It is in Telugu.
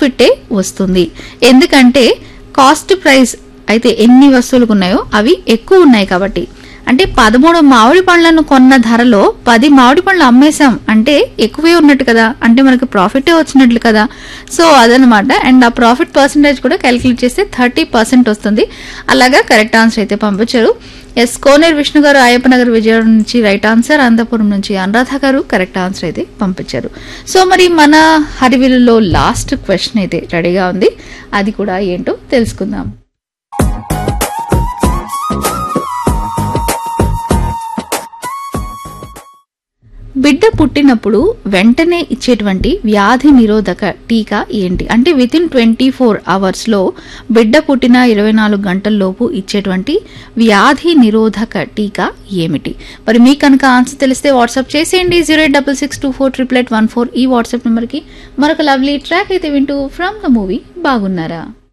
ప్రాఫిటే వస్తుంది ఎందుకంటే కాస్ట్ ప్రైస్ అయితే ఎన్ని వస్తువులకు ఉన్నాయో అవి ఎక్కువ ఉన్నాయి కాబట్టి అంటే పదమూడు మామిడి పండ్లను కొన్న ధరలో పది మామిడి పండ్లు అమ్మేశాం అంటే ఎక్కువే ఉన్నట్టు కదా అంటే మనకి ప్రాఫిటే వచ్చినట్లు కదా సో అదనమాట అండ్ ఆ ప్రాఫిట్ పర్సంటేజ్ కూడా క్యాలిక్యులేట్ చేస్తే థర్టీ పర్సెంట్ వస్తుంది అలాగా కరెక్ట్ ఆన్సర్ అయితే పంపించారు ఎస్ కోనేరు విష్ణు గారు అయ్యప్పనగర్ విజయవాడ నుంచి రైట్ ఆన్సర్ అనంతపురం నుంచి అనురాధ గారు కరెక్ట్ ఆన్సర్ అయితే పంపించారు సో మరి మన హరివిలులో లాస్ట్ క్వశ్చన్ అయితే రెడీగా ఉంది అది కూడా ఏంటో తెలుసుకుందాం బిడ్డ పుట్టినప్పుడు వెంటనే ఇచ్చేటువంటి వ్యాధి నిరోధక టీకా ఏంటి అంటే విత్ ఇన్ ట్వంటీ ఫోర్ అవర్స్లో బిడ్డ పుట్టిన ఇరవై నాలుగు గంటల్లోపు ఇచ్చేటువంటి వ్యాధి నిరోధక టీకా ఏమిటి మరి మీకు కనుక ఆన్సర్ తెలిస్తే వాట్సాప్ చేసేయండి zero eight double six two four triple eight one four ఈ వాట్సాప్ నెంబర్కి మరొక లవ్లీ ట్రాక్ అయితే వింటూ ఫ్రమ్ ద మూవీ బాగున్నారా